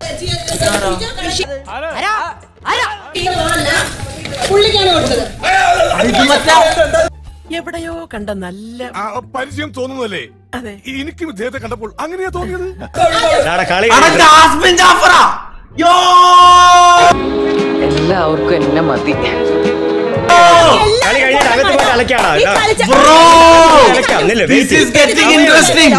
പുള്ളിക്കാണ് കൊടുത്തത് എവിടെയോ കണ്ട നല്ല ആ, പരിചയം തോന്നുന്നല്ലേ അതെ എനിക്കും ഇദ്ദേഹത്തെ കണ്ടപ്പോൾ അങ്ങനെയാ തോന്നിയത് അടാ ജാസ്മിൻ ജാഫറാ യോ എല്ലാവർക്കും എന്നെ മതി കളി കഴിഞ്ഞിട്ട് അകത്ത് പോയി അലക്കാടാ ഈ കളിച്ച ബ്രോ അലക്കാം നില്ല ദിസ് ഈസ് ഗെറ്റിംഗ് ഇൻട്രസ്റ്റിംഗ്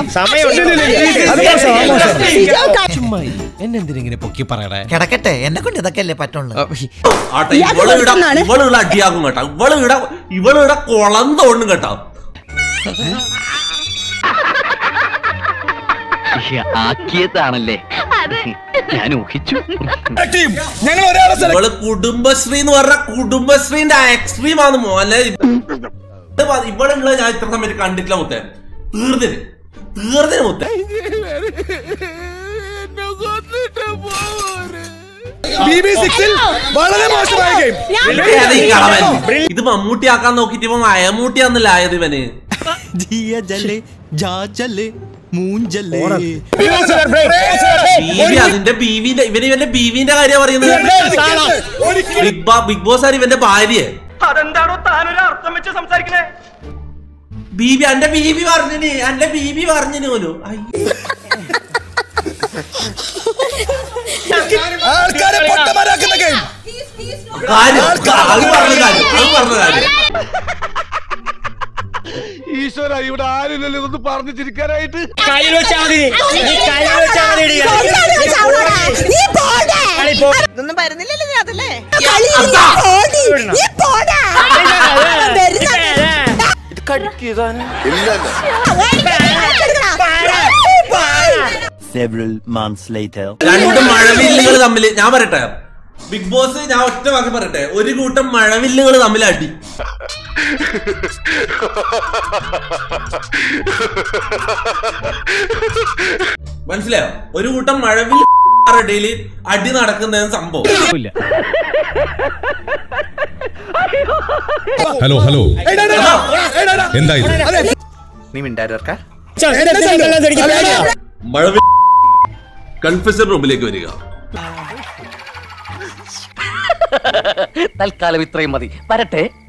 എന്നെന്തിനെ പൊക്കി പറയണേ കിടക്കട്ടെ എന്നെ കൊണ്ട് ഇതൊക്കെയല്ലേ പറ്റുള്ളൂ ആട്ടെ ഇവള് ഇട ഇവള് ഇട അടിയാക്കും കേട്ടോ ഇവള് ഇട ഇവള് ഇട കുളം തോന്നും കേട്ടോ ആക്കിയതാണല്ലേ ഞാൻ ഊഹിച്ചു ഞങ്ങൾ ഒരാളെ ഇവള് കുടുംബശ്രീ എന്ന് പറഞ്ഞ കുടുംബശ്രീന്റെ എക്സ്ട്രീം ആണ് മോനെ ഇത് വ- ഇവളുള്ള ഞാൻ ഇത്ര സമയത്ത് കണ്ടിട്ടില്ല മുത്തേ തീർന്നിന് തീർന്നിന് മുത്തേ ബി ബി സിക്സിൽ വളരെ മോശമായ ഗെയിം ഏതാ ഈ കളവൻ? ഇത് മമ്മൂട്ടി ആക്കാൻ നോക്കിട്ട് ഇവൻ അയമൂട്ടിയാന്നല്ല ആയത് ഇവന് ബീവി അതിന്റെ ബീവിന്റെ ഇവന് ഇവന്റെ ബീവിന്റെ കാര്യം പറയുന്നത് ബിഗ് ബോ ബിഗ് ബോസ് ആണ് ഇവന്റെ ഭാര്യ അതെന്താണോ താനൊരു അർത്ഥം വെച്ച് സംസാരിക്കണേ ബീവി എന്റെ ബീവി പറഞ്ഞിന് എന്റെ ബീവി പറഞ്ഞിന് പോലും ആൾക്കാരെ പൊട്ടന്മാരാക്കുന്ന ഗെയിം കാര്യം അത് പറഞ്ഞ കാര്യം അത് പറഞ്ഞ കാര്യം ഈശ്വര ഇവിടെ ആരില്ലല്ലോ ഇതൊന്ന് പറഞ്ഞു ചിരിക്കാനായിട്ട് കയ്യിൽ വെച്ചാ മതി നീ കയ്യിൽ വെച്ചാ മതി ഇടി. നീ പോടെ കളി പോ. ഇതൊന്നും വരുന്നില്ലല്ലോ നീ അതല്ലേ കളി നീ പോടി നീ പോടാ രണ്ട് മഴവില്ലുകൾ തമ്മിൽ ഞാൻ പറയട്ടെ ബിഗ് ബോസ് ഞാൻ ഒറ്റ വാക്കി പറയട്ടെ ഒരു കൂട്ടം മഴവില്ലുകൾ തമ്മിൽ അടി മനസ്സിലായോ ഒരു കൂട്ടം മഴവിൽ ഇടയിൽ അടി നടക്കുന്ന സംഭവം ഹലോ ഹലോ എന്താ ഇത് ഇതെല്ലാം ശരിക്കും പേടിയാ. മഴവിൽ കൺഫ്യൂസർ റൂമിലേക്ക് വരിക തൽക്കാലം ഇത്രയും മതി വരട്ടെ